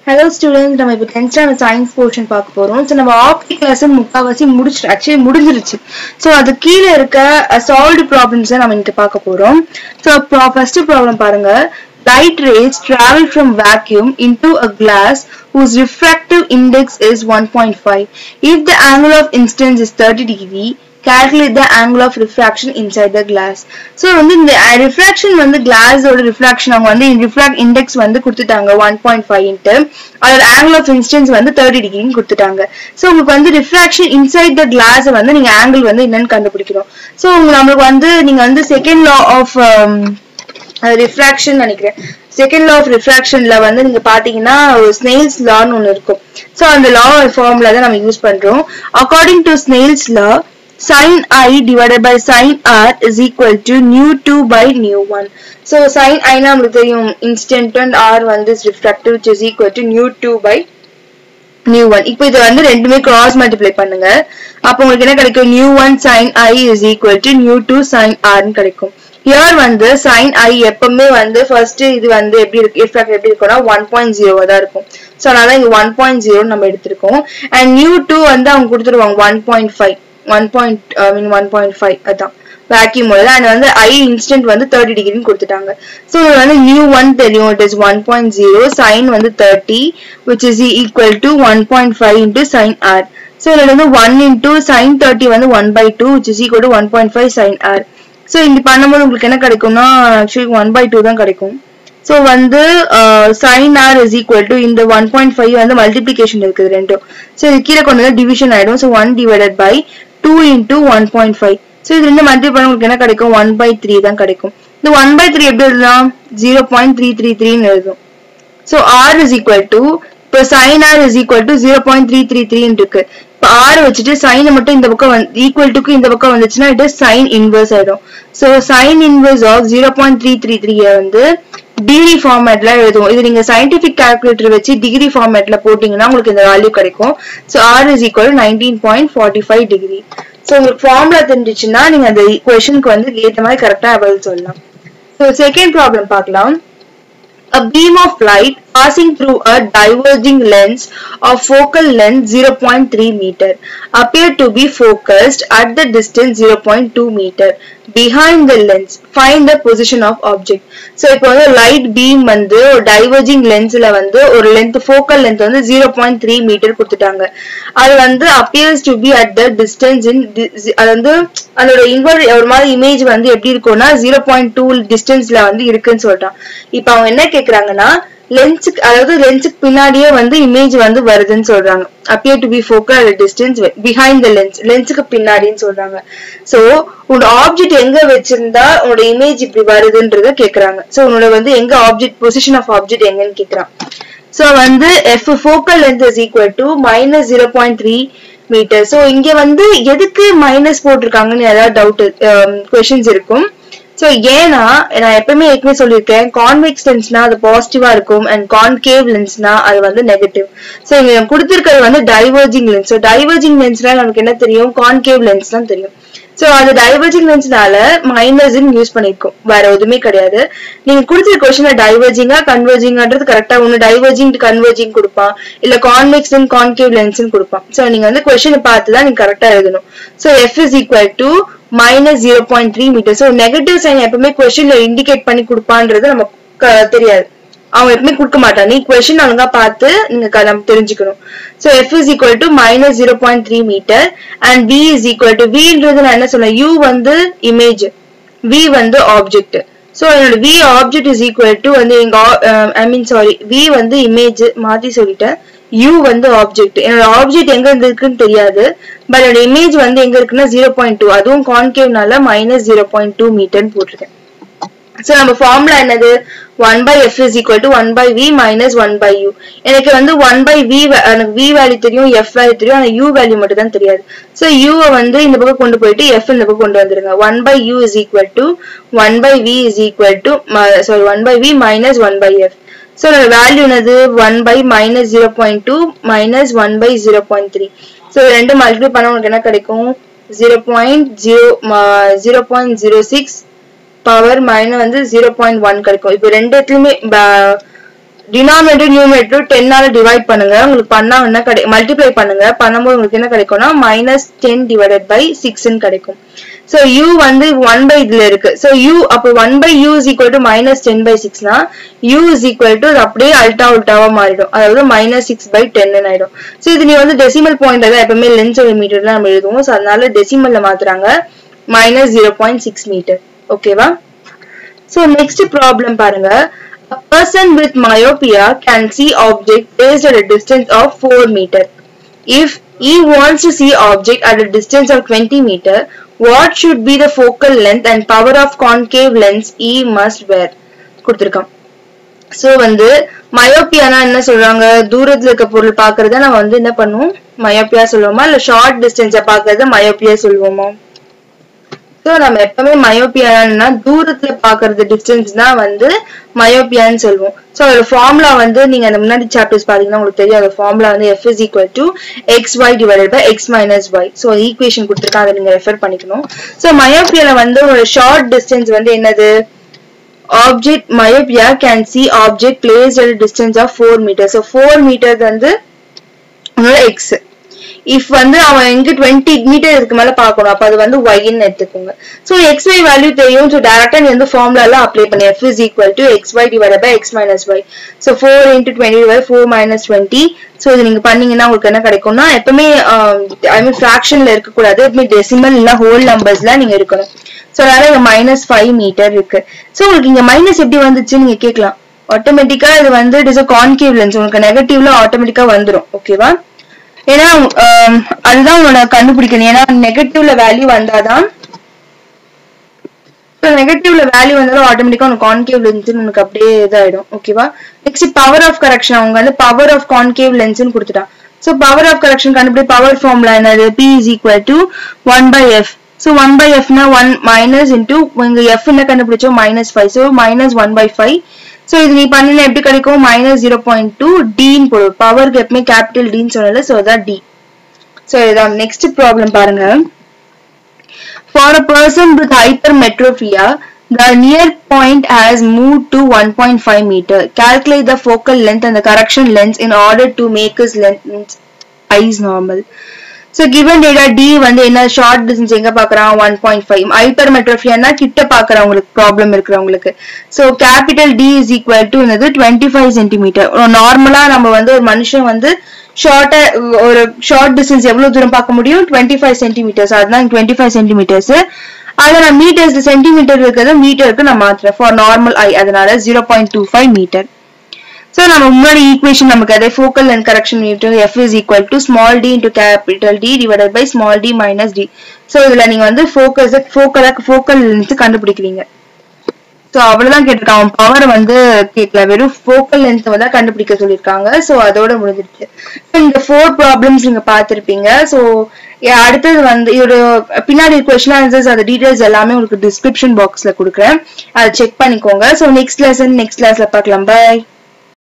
Hello students நம்ம இப்போ tenth standard science portion பார்க்க போறோம் ஸோ நம்ம ஆப்டிக் கிளாஸ் முக்கால்வாசி முடிச்சு ஆக்சுவலி முடிஞ்சிருச்சு ஸோ அது கீழே இருக்க சால்வ்டு ப்ராப்ளம்ஸை நம்ம இன்னைக்கு பார்க்க போறோம் ஸோ ஃபர்ஸ்ட் ப்ராப்ளம் பாருங்க light rays travel from vacuum into a glass whose refractive index is 1.5 if the angle of incidence is 30 degree calculate the angle of refraction inside the glass so வந்து இந்த refraction வந்து glass ஓட refraction அவங்க வந்து refract index வந்து கொடுத்துட்டாங்க 1.5 into அதோட angle of incidence வந்து 30 டிகிரின்னு கொடுத்துட்டாங்க so உங்களுக்கு வந்து refraction inside the glass வந்து நீங்க angle வந்து என்னன்னு கண்டுபிடிக்கணும் so நம்மளுக்கு வந்து நீங்க வந்து second law of um, ரிஃப்ராக்ஷன் நினைக்கிறேன் செகண்ட் லா ஆஃப் ரிஃப்ராக்ஷன்ல வந்து நீங்க பாத்தீங்கன்னா ஸ்னெயில்ஸ் லான்னு ஒன்று இருக்கும் ஸோ அந்த லா ஃபார்ம்ல தான் நம்ம யூஸ் பண்றோம் according to Snell's law sin i divided by sin r is equal to nu 2 by nu 1 so sin i னா நமக்கு தெரியும் instant and r வந்து refractive which is equal to nu 2 by nu one இப்போ இது வந்து ரெண்டுமே cross multiply பண்ணுங்க அப்போ உங்களுக்கு என்ன கிடைக்கும் nu one sine i is equal to nu two sine ஆர்னு கிடைக்கும் ஹியர் வந்து சைன் ஐ எப்பவுமே வந்து ஃபர்ஸ்ட் இது வந்து எப்படி இருக்கு எஃபெக்ட் எப்படி இருக்கும்னா ஒன் பாயிண்ட் ஜீரோ தான் இருக்கும் ஸோ அதனால இங்க ஒன் பாயிண்ட் ஜீரோ நம்ம எடுத்திருக்கோம் அண்ட் நியூ டூ வந்து அவங்க கொடுத்துருவாங்க one point five one point I mean one point five அதான் வேக்யூம் உள்ள அண்ட் வந்து ஐ இன்ஸ்டன்ட் வந்து தேர்ட்டி டிகிரின்னு கொடுத்துட்டாங்க ஸோ இது வந்து நியூ ஒன் தெரியும் it is one point zero sine வந்து thirty which is equal to one point five into sine R so இதுல வந்து ஒன் இன்டூ சைன் தேர்ட்டி வந்து one by two which is equal to one point five sine R so இங்க பண்ணும்போது உங்களுக்கு என்ன கிடைக்கும்னா actually one by two தான் கிடைக்கும் ஸோ வந்து sine R is equal to இந்த ஒன் பாயிண்ட் ஃபைவ் வந்து மல்டிபிளிகேஷன் இருக்குது ரெண்டும் ஸோ இது கீழே கொண்டு வந்து டிவிஷன் ஆயிடும் so one divided by two into one point five so இது ரெண்டு மல்டிபிள் பண்ண உங்களுக்கு என்ன கிடைக்கும் ஒன் பை த்ரீ தான் கிடைக்கும் இந்த ஒன் பை த்ரீ எப்படி எழுதலாம் ஜீரோ பாயிண்ட் த்ரீ த்ரீ த்ரீன்னு எழுதும் so R is equal to இப்போ sine R is equal to zero point three three த்ரீன்னு இருக்கு இப்போ ஆர் வச்சுட்டு சைனை மட்டும் இந்த பக்கம் வந்து ஈக்குவல் டுக்கு இந்த பக்கம் வந்துச்சுன்னா இட் இஸ் சைன் இன்வர்ஸ் ஆயிடும் so sine inverse of zero point three three த்ரீயை வந்து டிகிரி ஃபார்மேட்ல எழுதுவோம் இது நீங்க சயின்டிபிக் கால்குலேட்டர் வச்சு டிகிரி ஃபார்மேட்ல போட்டீங்கன்னா உங்களுக்கு இந்த வேல்யூ கிடைக்கும் so R is equal nineteen point forty five degree so உங்களுக்கு ஃபார்முலா தெரிஞ்சிச்சுன்னா நீங்க அந்த கொஷனுக்கு வந்து ஏற்ற மாதிரி கரெக்டா பதில் சொல்லலாம் ஸோ செகண்ட் ப்ராப்ளம் பார்க்கலாம் A beam of light passing through a diverging lens of focal length 0.3 meter appear to be focused at the distance 0.2 meter behind the lens. Find the position of object. So இப்போ வந்து light beam வந்து ஒரு diverging lensல வந்து ஒரு length focal length வந்து 0.3 metre கொடுத்துட்டாங்க அது வந்து appears to be at the distance in அது வந்து அதோட இன்வெர்ட் ஒரு மாதிரி இமேஜ் வந்து எப்படி இருக்கும்னா 0.2 டிஸ்டன்ஸ்ல வந்து இருக்குன்னு சொல்லிட்டான் இப்போ அவங்க என்ன கேக்குறாங்கன்னா லென்ஸுக்கு அதாவது லென்ஸுக்கு பின்னாடியே வந்து இமேஜ் வந்து வருதுன்னு சொல்றாங்க appear to be focal at distance behind the lens லென்ஸுக்கு பின்னாடின்னு சொல்றாங்க சோ உன்னோட ஆப்ஜெக்ட் எங்க வச்சிருந்தா உன்னோட இமேஜ் இப்படி வருதுன்றத கேக்குறாங்க சோ உன்னோட வந்து எங்க ஆப்ஜெக்ட் பொசிஷன் ஆஃப் ஆப்ஜெக்ட் எங்கன்னு கேக்குறான் சோ வந்து F focal length is equal to minus zero point three metre so இங்க வந்து எதுக்கு மைனஸ் போட்டிருக்காங்கன்னு ஏதாவது டவுட் கொஸ்டின்ஸ் இருக்கும் ஸோ ஏன்னா நான் எப்பவுமே ஏற்கனவே சொல்லியிருக்கேன் கான்வெக்ஸ் லென்ஸ்னா அது பாசிட்டிவா இருக்கும் அண்ட் கான்கேவ் லென்ஸ்னா அது வந்து நெகட்டிவ் ஸோ இங்க கொடுத்துருக்கிறது வந்து டைவர்ஜிங் லென்ஸ் ஸோ டைவர்ஜிங் லென்ஸ்னா நமக்கு என்ன தெரியும் கான்கேவ் லென்ஸ் தான் தெரியும் ஸோ அது டைவர்ஜிங் லென்ஸ்னால மைனஸ் யூஸ் பண்ணிருக்கோம் வேற எதுவுமே கிடையாது நீங்க கொடுத்த கொஸ்டின் டைவர்ஜிங்கா கன்வர்ஜிங்ன்றது கரெக்டா ஒன்னு டைவர்ஜிங் கன்வர்ஜிங் கொடுப்பான் இல்ல கான்வெக்ஸ் அண்ட் கான்கேவ் லென்ஸ் கொடுப்பான் ஸோ நீங்க வந்து கொஸ்டினை பார்த்து தான் நீங்க கரெக்டா எழுதணும் so F is equal to minus zero point three metre so negative sign எப்பவுமே கொஸ்டின்ல இண்டிகேட் பண்ணி கொடுப்பான்றது நமக்கு தெரியாது அவன் எப்பவுமே கொடுக்க மாட்டான் நீ கொஸ்டின் ஒழுங்கா பார்த்து நீங்க நம்ம தெரிஞ்சுக்கணும் so F is equal to minus zero point three metre and V is equal to வின்றது நான் என்ன சொன்னேன் யூ வந்து இமேஜ் வி வந்து ஆப்ஜெக்ட் ஸோ என்னோட V object is equal to வந்து எங்க ஐ மீன் சாரி வி வந்து இமேஜ் மாத்தி சொல்லிட்டேன் யூ வந்து ஆப்ஜெக்ட் என்னோட ஆப்ஜெக்ட் எங்க இருக்குன்னு தெரியாது பட் என்னோட இமேஜ் வந்து எங்க இருக்குன்னா ஜீரோ பாயிண்ட் டூ அதுவும் கான்கேவ்னால மைனஸ் ஜீரோ பாயிண்ட் டூ மீட்டர்னு போட்டிருக்கேன் ஸோ நம்ம ஃபார்முலா என்னது one by F is equal to one by V minus one by U எனக்கு வந்து ஒன் பை வி எனக்கு வி வேல்யூ தெரியும் எஃப் வேல்யூ தெரியும் ஆனால் யூ வேல்யூ மட்டும் தான் தெரியாது ஸோ யூவை வந்து இந்த பக்கம் கொண்டு போயிட்டு எஃப் இந்த பக்கம் கொண்டு வந்துருங்க one by U is equal to one by V is equal to sorry one by V minus one by F so value என்னது one by minus zero point two minus one by zero point three so ரெண்டு multiply பண்ண உங்களுக்கு என்ன கிடைக்கும் zero point zero zero point zero six power minus வந்து zero point one கிடைக்கும் இப்போ ரெண்டு இடத்துலையுமே டினாமினேட்டர் நியூமரேட்டர் டென்னால டிவைட் பண்ணுங்க உங்களுக்கு பண்ணா என்ன கிடை மல்டிப்ளை பண்ணுங்க பண்ணும்போது உங்களுக்கு என்ன கிடைக்கும்னா மைனஸ் டென் டிவைடட் பை சிக்ஸ்ன்னு கிடைக்கும் ஸோ u வந்து ஒன் பை இதுல இருக்கு ஸோ u அப்போ one by U is equal to minus ten by சிக்ஸ்னா யூ இஸ் ஈக்குவல் டு அப்படியே அல்டா உல்டாவா மாறிடும் அதாவது மைனஸ் சிக்ஸ் பை டென் ஆயிடும் ஸோ இது நீ வந்து டெசிமல் பாயிண்ட் தான் எப்பவுமே லென்ஸ் ஒரு மீட்டர்ல நம்ம எழுதுவோம் ஸோ அதனால டெசிமல்ல மாத்துறாங்க minus zero point six metre ஓகேவா ஸோ நெக்ஸ்ட் ப்ராப்ளம் பாருங்க A person with myopia can see object placed at a distance of 4 meter. If he wants to see object at a distance of 20 meter, what should be the focal length and power of concave lens he must wear? கொடுத்திருக்கான் so வந்து மயோப்பியானா என்ன சொல்றாங்க தூரத்துல இருக்க பொருள் பாக்குறத நம்ம வந்து என்ன பண்ணுவோம் மயோப்பியா சொல்லுவோமா இல்ல ஷார்ட் டிஸ்டன்ஸை பாக்குறத மயோப்பியா சொல்லுவோமா ஸோ நம்ம எப்பவுமே மயோப்பியான்னா தூரத்துல பாக்குறது டிஸ்டன்ஸ் தான் வந்து மயோப்பியான்னு சொல்லுவோம் ஸோ அதோட ஃபார்முலா வந்து நீங்க அந்த முன்னாடி சாப்டர்ஸ் பாத்தீங்கன்னா உங்களுக்கு தெரியும் அந்த ஃபார்முலா வந்து F is equal to X Y divided by X minus Y so equation கொடுத்துருக்கேன் அதை நீங்க ரெஃபர் பண்ணிக்கணும் ஸோ மயோப்பியால வந்து ஒரு ஷார்ட் டிஸ்டன்ஸ் வந்து என்னது object myopia can see object place at distance of four metre so four metre வந்து உங்களோட எக்ஸ் இஃப் வந்து அவன் எங்க டுவெண்ட்டி மீட்டர் இதுக்கு மேல பாக்கணும் அப்ப அது வந்து ஒய்ன்னு எடுத்துக்கோங்க சோ எக்ஸ் ஒய் வேல்யூ தெரியும் ஸோ டேரக்டா நீ வந்து ஃபார்முலா எல்லாம் அப்ளை பண்ணி F is equal to X Y divide by X minus Y so four into twenty by four minus twenty so இது நீங்க பண்ணீங்கன்னா உங்களுக்கு என்ன கிடைக்கும்னா எப்பவுமே ஐ மீன் ஃபிராக்ஷன்ல இருக்கக்கூடாது எப்பவுமே டெசிமல் இல்ல ஹோல் நம்பர்ஸ்ல நீங்க இருக்கணும் ஸோ அதனால இங்க மைனஸ் ஃபைவ் மீட்டர் இருக்கு ஸோ உங்களுக்கு இங்க மைனஸ் எப்படி வந்துச்சு நீங்க கேட்கலாம் ஆட்டோமேட்டிக்கா இது வந்து it is a concave lens உங்களுக்கு நெகட்டிவ்ல ஆட்டோமேட்டிக்கா வந்துடும் ஓகேவா ஏன்னா ஆம், அதுதான் உன்னோட கண்டுபிடிக்கணும் ஏன்னா நெகட்டிவ்ல வேல்யூ வந்தாதான் நெகட்டிவ்ல வேல்யூ வந்தாலும் ஆட்டோமேட்டிக்கா உனக்கு கான்கேவ் லென்ஸ் உனக்கு அப்படியே இதாயிடும் ஓகேவா நெக்ஸ்ட் பவர் ஆஃப் கரெக்ஷன் அவங்க வந்து பவர் ஆஃப் கான்கேவ் லென்ஸ்னு கொடுத்துட்டான் ஸோ பவர் ஆஃப் கரெக்ஷன் கண்டுபிடி பவர் ஃபார்முலா என்னது P is equal to one by F so one by எஃப்னா ஒன் மைனஸ் இன்டூ இங்க எஃப் என்ன கண்டுபிடிச்சோம் minus five so minus one by five so இது நீ பண்ணினா எப்படி கிடைக்கும் மைனஸ் ஜீரோ பாயிண்ட் டூ டின்னு போடும் பவருக்கு எப்பவுமே கேபிட்டல் டின்னு சொல்லல ஸோ அதான் டி ஸோ இதான் நெக்ஸ்ட் ப்ராப்ளம் பாருங்க For a person with hypermetropia, the near point has moved to 1.5 meter. Calculate the focal length and the correction length in order to make his lens eyes normal. So given data D வந்து என்ன short distance எங்க பாக்குறான் one point five ஹைப்பர்மெட்ரோஃபியானா கிட்ட பாக்குறவங்களுக்கு problem இருக்கிறவங்களுக்கு so capital D is equal to என்னது twenty five centimetre நார்மலா நம்ம வந்து ஒரு மனுஷன் வந்து ஷார்ட்டா ஒரு ஷார்ட் டிஸ்டன்ஸ் எவ்வளவு தூரம் பார்க்க முடியும் டுவெண்ட்டி ஃபைவ் சென்டிமீட்டர்ஸ் அதுதான் டுவெண்ட்டி ஃபைவ் சென்டிமீட்டர்ஸ் அதை நான் மீட்டர்ஸ் சென்டிமீட்டர் இருக்கிறத மீட்டருக்கு நான் மாத்துறேன் ஃபார் நார்மல் ஐ அதனால zero point two five metre so நம்ம முன்னாடி ஈக்குவேஷன் நமக்கு அதே focal and correction F is equal to small D into capital D divided by small D minus D so இதுல நீங்க வந்து ஃபோக்கஸ் ஃபோக்கல் ஃபோக்கல் லென்த் கண்டுபிடிக்கிறீங்க so அவ்வளவுதான் கேட்டிருக்கான் அவன் பவர் வந்து கேட்கல வெறும் ஃபோக்கல் லென்த் தான் கண்டுபிடிக்க சொல்லியிருக்காங்க ஸோ அதோட முடிஞ்சிருச்சு So, இந்த ஃபோர் ப்ராப்ளம்ஸ் நீங்க பார்த்திருப்பீங்க ஸோ அடுத்தது வந்து இதோட பின்னாடி கொஸ்டின் ஆன்சர்ஸ் அந்த டீடைல்ஸ் எல்லாமே உங்களுக்கு டிஸ்கிரிப்ஷன் பாக்ஸ்ல கொடுக்குறேன் அதை செக் பண்ணிக்கோங்க ஸோ நெக்ஸ்ட் லெசன் நெக்ஸ்ட் கிளாஸ்ல பார்க்கலாம் பை